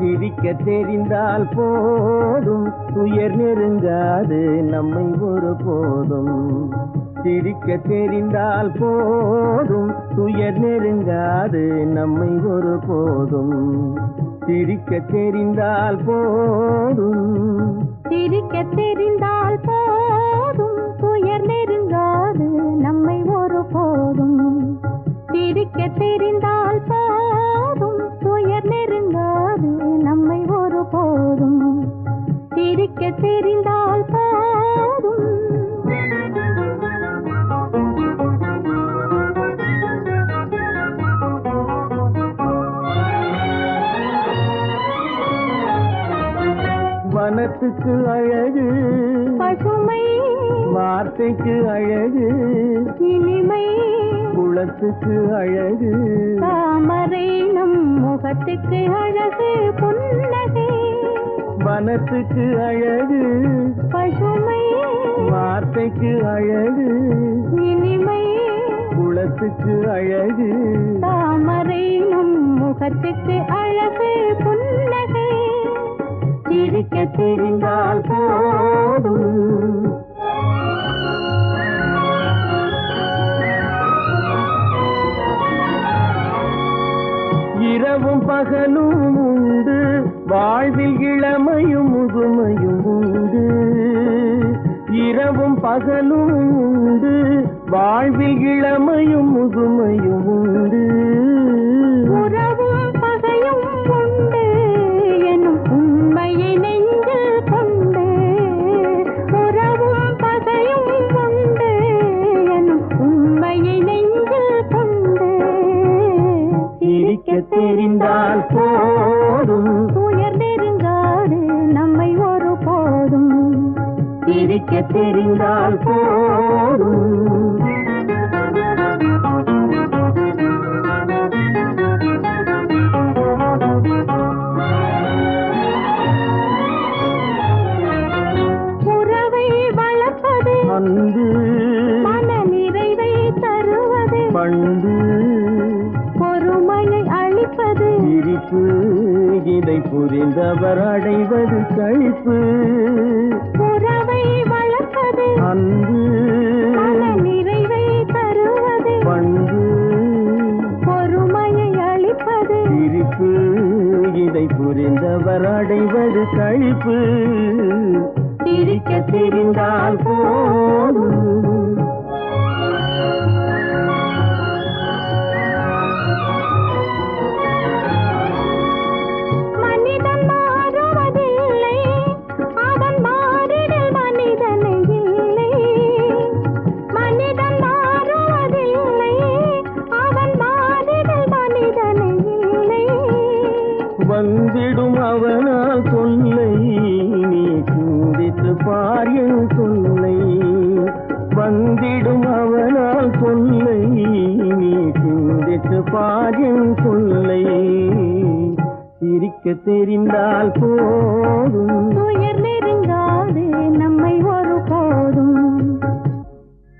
சிரிக்க தெரிந்தால் போதும் துயர் நெருங்காது நம்மை ஒரு போதும் சிரிக்க தெரிந்தால் போதும் துயர் நெருங்காது நம்மை ஒரு போதும் சிரிக்க தெரிந்தால் போதும் சிரிக்க தெரிந்தால் போதும் துயர் நெருங்காது நம்மை ஒரு போதும் சிரிக்க தெரிந்தால் போதும் துயர் நெருங்காது நம்மை ஒரு போதும் சிரிக்க தெரிந்தால் போதும் வனத்துக்கு அழகு பசுமை வார்த்தைக்கு அழகு இனிமை குளத்துக்கு அழகு தாமரை நம் முகத்துக்கு அழகு புன்னகை வனத்துக்கு அழகு பசுமை வார்த்தைக்கு அழகு இனிமை குளத்துக்கு அழகு தாமரை நம் முகத்துக்கு அழகு புன்னகை சிரிக்க தெரிந்தால் போதும் இரவும் பகலும் உண்டு வாழ்வில் இளமையும் முதுமையும் உண்டு இரவும் பகலும் உண்டு வாழ்வில் இளமையும் முதுமையும் உண்டு உறவும் பகையும் உண்டு எனும் உண்மையை நெஞ்சில் கொண்டு உறவும் பகையும் உண்டு எனும் உண்மையை நெஞ்சில் கொண்டு சிரிக்க தெரிந்தால் போதும் துயர் நெருங்காது நம்மை ஒரு போதும் சிரிக்க தெரிந்தால் போதும் உறவை வளர்ப்பது அன்பு மன நிறைவை தருவது பண்பு பொறுமையை அளிப்பது சிரிப்பு இதை புரிந்தவர் அடைவது கழிப்பு உறவை வளர்ப்பது அன்பு மன நிறைவை தருவது பண்பு பொறுமையை அளிப்பது சிரிப்பு இதை புரிந்தவர் அடைவது கழிப்பு சிரிக்க தெரிந்தால் போதும் மனிதன் மாறுவதில்லை அவன் மாறிடல் மனிதனை இல்லை மனிதன் மாறுவதில்லை அவன் மாறிடல் மனிதனை இல்லை வந்திடும் அவனால் சொல்லை நீ சிந்தித்து பார் என் சொல்லை வந்திடும் அவனால் சொல்லை நீ சிந்தித்து பார் என் சொல்லை சிரிக்க தெரிந்தால் போதும் துயர் நெருங்காது நம்மை ஒரு